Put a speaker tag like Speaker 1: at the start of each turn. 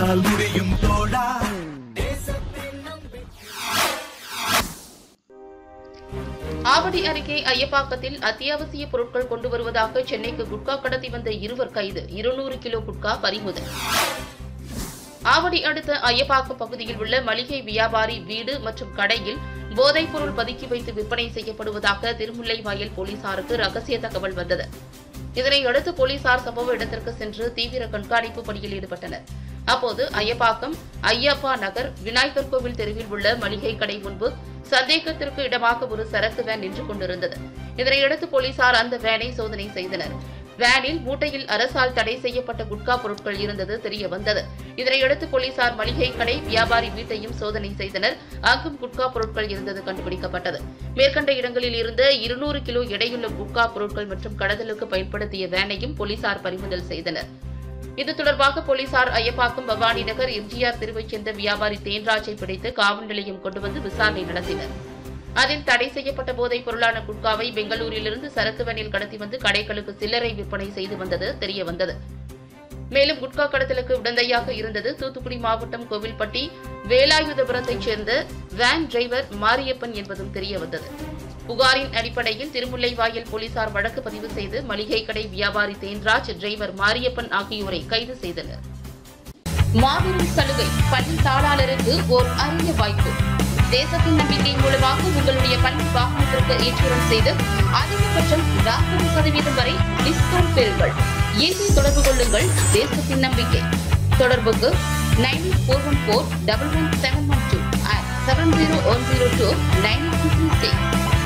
Speaker 1: உன்னால் முடியும் தோழா
Speaker 2: ஆவடி அருகே ஐயப்பாக்கத்தில் அத்தியாவசிய பொருட்கள் கொண்டு வருவதாக சென்னைக்கு குட்கா கடத்தி வந்த இருவர் கைது இருநூறு கிலோ குட்கா பறிமுதல் ஆவடி அடுத்த ஐயப்பாக்கம் பகுதியில் உள்ள மளிகை வியாபாரி வீடு மற்றும் கடையில் போதைப் பொருள் பதுக்கி வைத்து விற்பனை செய்யப்படுவதாக திருமுல்லை வயல் போலீசாருக்கு ரகசிய தகவல் வந்தது இதனை அடுத்து போலீசார் சம்பவ இடத்திற்கு சென்று தீவிர கண்காணிப்பு பணியில் ஈடுபட்டனர் அப்போது ஐயப்பாக்கம் ஐயப்பா நகர் விநாயகர் கோவில் தெருவில் உள்ள மளிகை கடை முன்பு சந்தேகத்திற்கு இடமாக ஒரு சரக்கு வேன் நின்று கொண்டிருந்தது இதனையடுத்து போலீசார் அந்த வேனை சோதனை செய்தனர் வேனில் மூட்டையில் அரசால் தடை செய்யப்பட்ட குட்கா பொருட்கள் இருந்தது தெரிய வந்தது இதனையடுத்து போலீசார் மளிகை கடை வியாபாரி வீட்டையும் சோதனை செய்தனர் அங்கும் குட்கா பொருட்கள் இருந்தது கண்டுபிடிக்கப்பட்டது மேற்கண்ட இடங்களில் இருந்த இருநூறு கிலோ எடையுள்ள குட்கா பொருட்கள் மற்றும் கடத்தலுக்கு பயன்படுத்திய வேனையும் போலீசார் பறிமுதல் செய்தனர் இது தொடர்பாக போலீசார் ஐயப்பாக்கம் பவானி நகர் எம்ஜிஆர் தெருவைச் சேர்ந்த வியாபாரி தேன்ராஜை பிடித்து காவல் நிலையம் கொண்டு வந்து விசாரணை நடத்தினர் அதில் தடை செய்யப்பட்ட போதைப் பொருளான குட்காவை பெங்களூரிலிருந்து சரக்கு வேனில் கடத்தி வந்து கடைகளுக்கு சில்லறை விற்பனை செய்து வந்தது தெரிய வந்தது மேலும் குட்கா கடத்தலுக்கு உடந்தையாக இருந்தது தூத்துக்குடி மாவட்டம் கோவில்பட்டி வேலாயுதபுரத்தைச் சேர்ந்த வேன் டிரைவர் மாரியப்பன் என்பதும் தெரிய வந்தது புகாரின் அடிப்படையில் திருமுல்லைவாயல் போலீசார் வழக்கு பதிவு செய்து மளிகை கடை வியாபாரி தேன்ராஜ் டிரைவர் மாரியப்பன் ஆகியோரை கைது செய்தனர் மாபெரும் சலுகை பள்ளி தாளாளருக்கு ஓர் அரிய வாய்ப்பு தேசத்தின் நம்பிக்கை மூலமாக உங்களுடைய பள்ளி வாகனத்திற்கு ஏற்றுமதி செய்து அதிகபட்சம் நாற்பது சதவீதம் வரை டிஸ்கவுண்ட் பெறுங்கள் இன்று தொடர்பு கொள்ளுங்கள் தேசத்தின் நம்பிக்கை தொடர்புக்கு nine four one four double one seven one two seven zero one zero two nine six